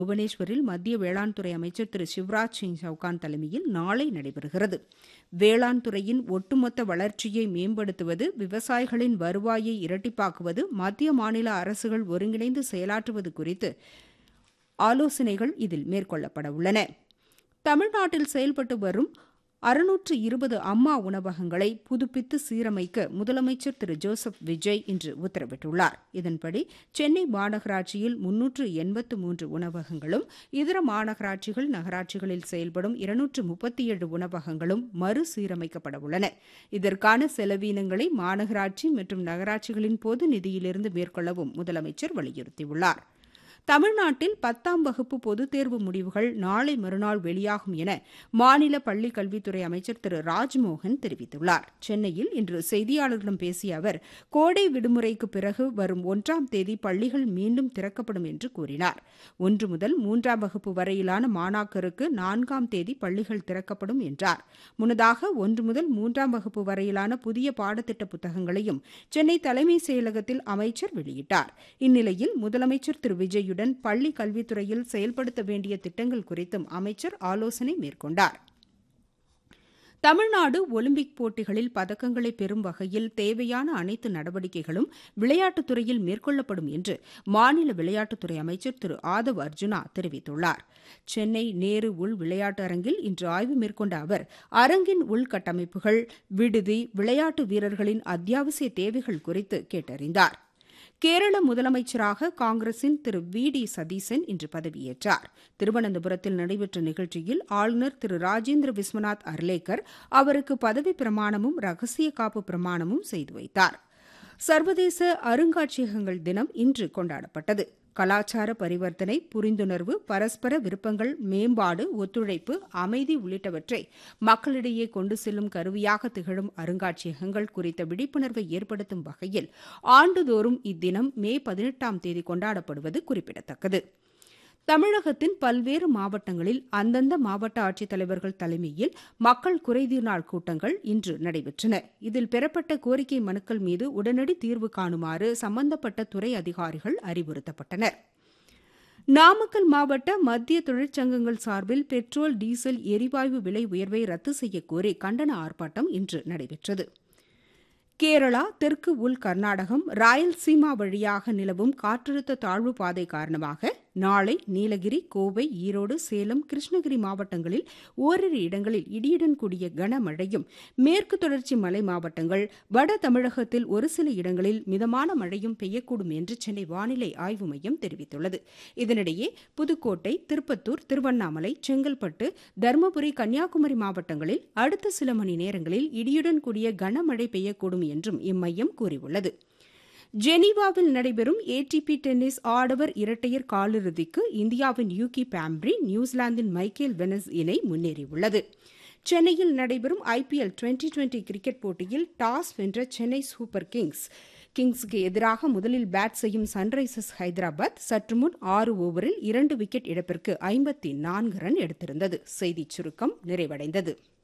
புவனேஸ்வரில் மத்திய வேளாண் துறை அமைச்சர் திரு சிவராஜ் சிங் சவுகான் தலைமையில் நாளை நடைபெறுகிறது வேளாண் துறையின் ஒட்டுமொத்த வளர்ச்சியை மேம்படுத்துவது விவசாயிகளின் வருவாயை இரட்டிப்பாக்குவது மத்திய மாநில அரசுகள் ஒருங்கிணைந்து செயலாற்றுவது குறித்து ஆலோசனைகள் இதில் மேற்கொள்ளப்பட உள்ளன தமிழ்நாட்டில் செயல்பட்டு வரும் அறுநூற்று இருபது அம்மா உணவகங்களை புதுப்பித்து சீரமைக்க முதலமைச்சர் திரு ஜோசப் விஜய் இன்று உத்தரவிட்டுள்ளார் இதன்படி சென்னை மாநகராட்சியில் முன்னூற்று எண்பத்து மூன்று உணவகங்களும் இதர மாநகராட்சிகள் நகராட்சிகளில் செயல்படும் இருநூற்று முப்பத்தி ஏழு உணவகங்களும் மறுசீரமைக்கப்பட உள்ளன இதற்கான செலவீனங்களை மாநகராட்சி மற்றும் நகராட்சிகளின் பொது நிதியிலிருந்து மேற்கொள்ளவும் முதலமைச்சர் வலியுறுத்தியுள்ளார் தமிழ்நாட்டில் பத்தாம் வகுப்பு பொதுத் தேர்வு முடிவுகள் நாளை மறுநாள் வெளியாகும் என மாநில பள்ளிக் கல்வித்துறை அமைச்சர் திரு ராஜ்மோகன் தெரிவித்துள்ளார் சென்னையில் இன்று செய்தியாளர்களிடம் பேசிய அவர் கோடை விடுமுறைக்கு பிறகு வரும் ஒன்றாம் தேதி பள்ளிகள் மீண்டும் திறக்கப்படும் என்று கூறினார் ஒன்று முதல் மூன்றாம் வகுப்பு வரையிலான மாணாக்கருக்கு நான்காம் தேதி பள்ளிகள் திறக்கப்படும் என்றார் முன்னதாக ஒன்று முதல் மூன்றாம் வகுப்பு வரையிலான புதிய பாடத்திட்ட புத்தகங்களையும் சென்னை தலைமைச் செயலகத்தில் அமைச்சர் வெளியிட்டார் இந்நிலையில் முதலமைச்சர் திரு விஜய் உதவியுடன் பள்ளி கல்வித்துறையில் செயல்படுத்த வேண்டிய திட்டங்கள் குறித்தும் அமைச்சர் ஆலோசனை மேற்கொண்டார் தமிழ்நாடு ஒலிம்பிக் போட்டிகளில் பதக்கங்களை பெறும் வகையில் தேவையான அனைத்து நடவடிக்கைகளும் விளையாட்டுத்துறையில் மேற்கொள்ளப்படும் என்று மாநில விளையாட்டுத்துறை அமைச்சர் திரு ஆதவ் அர்ஜுனா தெரிவித்துள்ளார் சென்னை நேரு உள் விளையாட்டு அரங்கில் இன்று ஆய்வு மேற்கொண்ட அவர் அரங்கின் உள்கட்டமைப்புகள் விடுதி விளையாட்டு வீரர்களின் அத்தியாவசிய தேவைகள் குறித்து கேட்டறிந்தாா் கேரள முதலமைச்சராக காங்கிரசின் திரு வி டி சதீசன் இன்று பதவியேற்றார் திருவனந்தபுரத்தில் நடைபெற்ற நிகழ்ச்சியில் ஆளுநர் திரு ராஜேந்திர விஸ்வநாத் அர்லேக்கர் அவருக்கு பதவி பிரமாணமும் ரகசிய காப்பு பிரமாணமும் செய்து வைத்தார் சர்வதேச அருங்காட்சியகங்கள் தினம் இன்று கொண்டாடப்பட்டது கலாச்சார பரிவர்த்தனை புரிந்துணர்வு பரஸ்பர விருப்பங்கள் மேம்பாடு ஒத்துழைப்பு அமைதி உள்ளிட்டவற்றை மக்களிடையே கொண்டு செல்லும் கருவியாக திகழும் அருங்காட்சியகங்கள் குறித்த விழிப்புணர்வை ஏற்படுத்தும் வகையில் ஆண்டுதோறும் இத்தினம் மே பதினெட்டாம் தேதி கொண்டாடப்படுவது குறிப்பிடத்தக்கது தமிழகத்தின் பல்வேறு மாவட்டங்களில் அந்தந்த மாவட்ட ஆட்சித்தலைவர்கள் தலைமையில் மக்கள் குறைதீர் நாள் கூட்டங்கள் இன்று நடைபெற்றன இதில் பெறப்பட்ட கோரிக்கை மனுக்கள் மீது உடனடி தீர்வு காணுமாறு சம்பந்தப்பட்ட துறை அதிகாரிகள் அறிவுறுத்தப்பட்டனர் நாமக்கல் மாவட்ட மத்திய தொழிற்சங்கங்கள் சார்பில் பெட்ரோல் டீசல் எரிவாயு விலை உயர்வை ரத்து செய்யக்கோரி கண்டன ஆர்ப்பாட்டம் இன்று நடைபெற்றது கேரளா தெற்கு உள் கர்நாடகம் ராயல்சீமா வழியாக நிலவும் காற்றழுத்த தாழ்வு பாதை காரணமாக நாளை நீலகிரி கோவை ஈரோடு சேலம் கிருஷ்ணகிரி மாவட்டங்களில் ஓரிரு இடங்களில் இடியுடன் கூடிய கனமழையும் மேற்கு தொடர்ச்சி மலை மாவட்டங்கள் வட தமிழகத்தில் ஒரு சில இடங்களில் மிதமான மழையும் பெய்யக்கூடும் என்று சென்னை வானிலை ஆய்வு மையம் தெரிவித்துள்ளது இதனிடையே புதுக்கோட்டை திருப்பத்தூர் திருவண்ணாமலை செங்கல்பட்டு தருமபுரி கன்னியாகுமரி மாவட்டங்களில் அடுத்த சில மணி நேரங்களில் இடியுடன் கூடிய கனமழை பெய்யக்கூடும் என்றும் இம்மையம் கூறியுள்ளது ஜெனீவாவில் நடைபெறும் ஏடிபி டென்னிஸ் ஆடவர் இரட்டையர் காலிறுதிக்கு இந்தியாவின் யூகி பாம்ப்ரி நியூசிலாந்தின் மைக்கேல் வெனஸ் இணை முன்னேறியுள்ளது சென்னையில் நடைபெறும் ஐபிஎல் டுவெண்டி டுவெண்டி கிரிக்கெட் போட்டியில் டாஸ் வென்ற சென்னை சூப்பர் கிங்ஸ் கிங்ஸுக்கு எதிராக முதலில் பேட் செய்யும் சன்ரைசர்ஸ் ஹைதராபாத் சற்று முன் ஆறு ஓவரில் இரண்டு விக்கெட் இழப்பிற்கு ஐம்பத்தி நான்கு ரன் எடுத்திருந்தது செய்திச் சுருக்கம் நிறைவடைந்தது